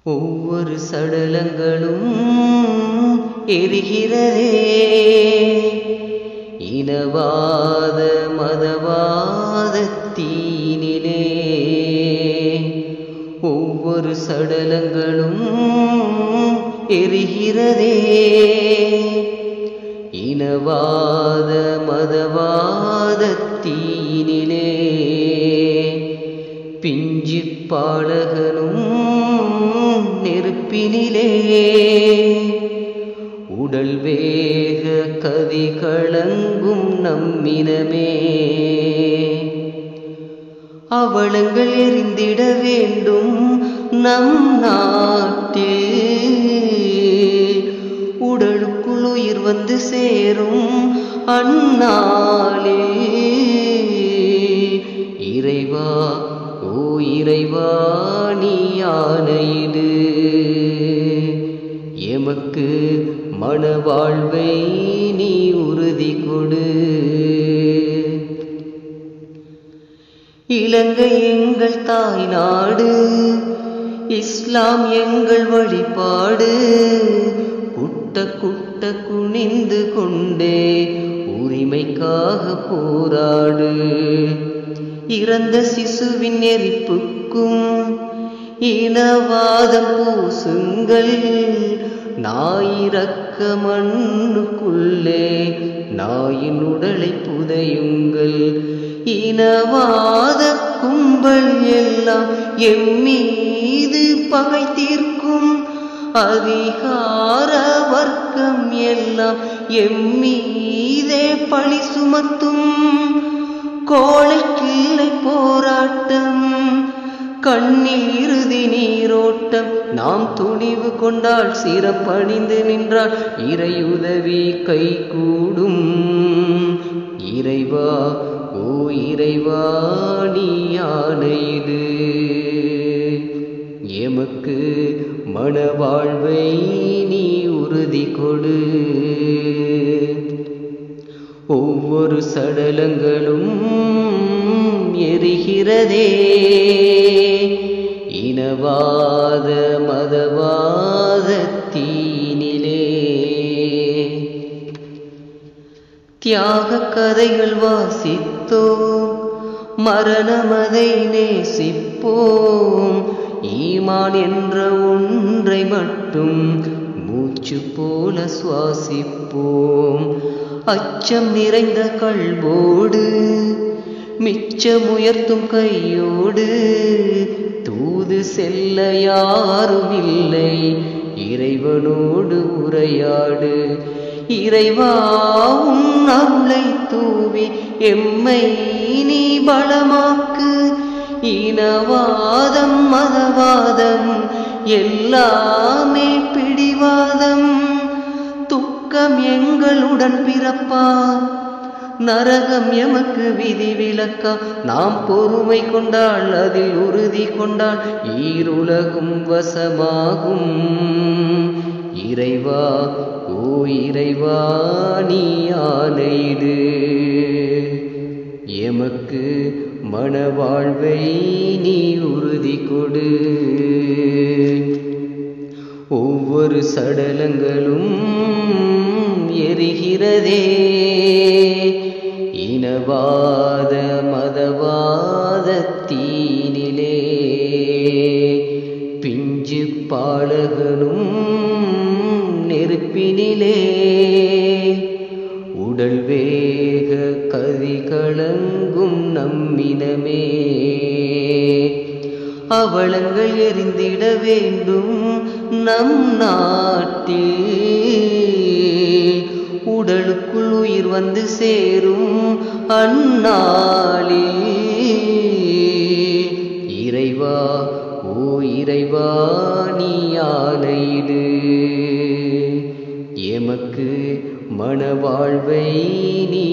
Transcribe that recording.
ஒவ்வொரு சடலங்களும் எரிகிறதே இனவாத மதவாத தீனிலே ஒவ்வொரு சடலங்களும் எரிகிறதே இனவாத மதவாத தீனிலே பிஞ்சு பாடகனும் நெருப்பினிலே உடல் வேக கதி கலங்கும் நம்மினமே அவலங்கள் எரிந்திட வேண்டும் நம் நாட்டில் உடலுக்குள் உயிர் வந்து சேரும் அந்நாளே இறைவா ஓ இறைவா நீ ஆணையிடு எமக்கு மனவாழ்வை நீ உறுதி கொடு இலங்கை எங்கள் தாய் நாடு இஸ்லாம் எங்கள் வழிபாடு குட்ட குட்ட குனிந்து கொண்டே உரிமைக்காக போராடு இறந்த சிசுவின் நெறிப்புக்கும் இனவாதம் பூசுங்கள் நாயிரக்க மண்ணுக்குள்ளே நாயின் உடலை புதையுங்கள் இனவாத கும்பல் எல்லாம் எம்மீது பகை தீர்க்கும் அதிகார வர்க்கம் எல்லாம் எம்மீதே பழி சுமத்தும் கோழைக்கில்லை போராட்டம் கண்ணில் இறுதி நீரோட்டம் நாம் துணிவு கொண்டால் சிறப்பணிந்து நின்றால் இறையுதவி கை கூடும் இறைவா ஓ இறைவா நீ ஆணையிடு எமக்கு மனவாழ்வை நீ உறுதி கொடு ஒவ்வொரு சடலங்களும் எரிகிறதே இனவாத மதவாத தீனிலே தியாக கதைகள் வாசித்தோம் மரணமதை நேசிப்போம் ஈமான் என்ற ஒன்றை மட்டும் மூச்சு போல சுவாசிப்போம் அச்சம் நிறைந்த கல்வோடு மிச்சமுயர்த்தும் கையோடு தூது செல்ல யாரும் இல்லை இறைவனோடு உரையாடு இறைவாவும் அருளை தூவி எம்மை நீ பலமாக்கு இனவாதம் மதவாதம் எல்லாமே பிடிவாதம் துக்கம் எங்களுடன் பிறப்பா நரகம் எமக்கு விதி விலக்கா நாம் பொறுமை கொண்டால் அதில் உறுதி கொண்டால் ஈருலகும் வசமாகும் இறைவா ஓ இறைவா நீ ஆணையிடு எமக்கு மனவாழ்வை நீ உறுதி கொடு ஒவ்வொரு சடலங்களும் எரிகிறதே இனவாத மதவாத தீனிலே பிஞ்சு பாலகனும் நெருப்பினிலே உடல் வேக கதி கலங்கும் நம்மினமே அவலங்கள் எரிந்திட வேண்டும் நம் நாட்டில் உடலுக்குள் உயிர் வந்து சேரும் அந்நாளில் இறைவா ஓ இறைவா நீ ஆணையிடு எமக்கு மனவாழ்வை நீ